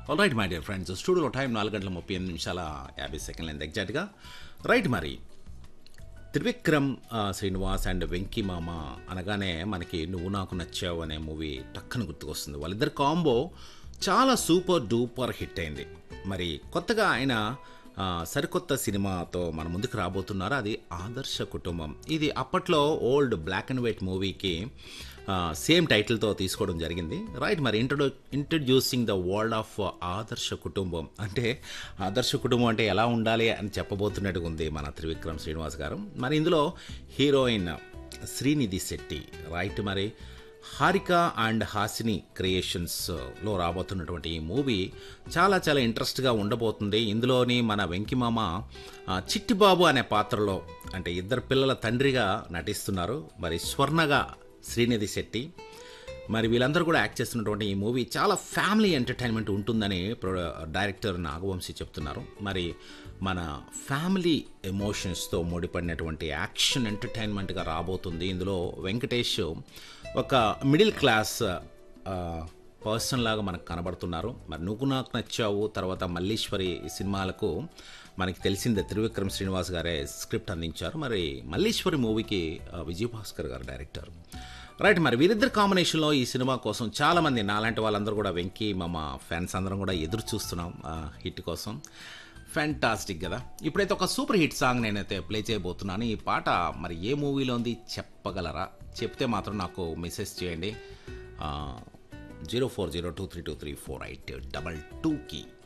all right my dear friends స్టూడియోలో time నాలుగు గంటల ముప్పై ఎనిమిది నిమిషాల యాభై సెకండ్లు అయింది ఎగ్జాక్ట్గా రైట్ మరి త్రివిక్రమ్ ఆ, శ్రీనివాస్ అండ్ వెంకీ మామ అనగానే మనకి నువ్వు నాకు నచ్చావు అనే మూవీ టక్కన గుర్తుకొస్తుంది వాళ్ళిద్దరు కాంబో చాలా సూపర్ డూపర్ హిట్ అయింది మరి కొత్తగా ఆయన ఆ, సరికొత్త సినిమాతో మన ముందుకు రాబోతున్నారు అది ఆదర్శ కుటుంబం ఇది అప్పట్లో ఓల్డ్ బ్లాక్ అండ్ వైట్ మూవీకి సేమ్ టైటిల్తో తీసుకోవడం జరిగింది రైట్ మరి intro introducing the world of ఆదర్శ కుటుంబం అంటే ఆదర్శ కుటుంబం అంటే ఎలా ఉండాలి అని చెప్పబోతున్నట్టుగా ఉంది మన త్రివిక్రమ్ శ్రీనివాస్ గారు మరి ఇందులో హీరోయిన్ శ్రీనిధి శెట్టి రైట్ మరి హారిక అండ్ హాసిని క్రియేషన్స్లో రాబోతున్నటువంటి ఈ మూవీ చాలా చాలా ఇంట్రెస్ట్గా ఉండబోతుంది ఇందులోని మన వెంకిమామ ఆ, చిట్టిబాబు అనే పాత్రలో అంటే ఇద్దరు పిల్లల తండ్రిగా నటిస్తున్నారు మరి స్వర్ణగా శ్రీనిధి శెట్టి మరి వీళ్ళందరూ కూడా యాక్ట్ చేస్తున్నటువంటి ఈ మూవీ చాలా ఫ్యామిలీ ఎంటర్టైన్మెంట్ ఉంటుందని ప్రొ డైరెక్టర్ నాగవంశీ చెప్తున్నారు మరి మన ఫ్యామిలీ ఎమోషన్స్తో ముడిపడినటువంటి యాక్షన్ ఎంటర్టైన్మెంట్గా రాబోతుంది ఇందులో వెంకటేష్ ఒక మిడిల్ క్లాస్ ఆ, పర్సన్ లాగా మనకు కనబడుతున్నారు మరి నువ్వు నాకు నచ్చావు తర్వాత మల్లీశ్వరి ఈ సినిమాలకు మనకి తెలిసిందే త్రివిక్రమ్ శ్రీనివాస్ గారే స్క్రిప్ట్ అందించారు మరి మల్లీశ్వరి మూవీకి ఆ, విజయభాస్కర్ గారు డైరెక్టర్ రైట్ మరి వీరిద్దరు కాంబినేషన్లో ఈ సినిమా కోసం చాలామంది నాలాంటి వాళ్ళందరూ కూడా వెంకీ మామ ఫ్యాన్స్ అందరం కూడా ఎదురు చూస్తున్నాం ఆ హిట్ కోసం ఫ్యాంటాస్టిక్ కదా ఇప్పుడైతే ఒక సూపర్ హిట్ సాంగ్ నేనైతే ప్లే చేయబోతున్నాను ఈ పాట మరి ఏ మూవీలో ఉంది చెప్పగలరా చెప్తే మాత్రం నాకు మెసేజ్ చేయండి zero four zero two three two three four eight double టూకి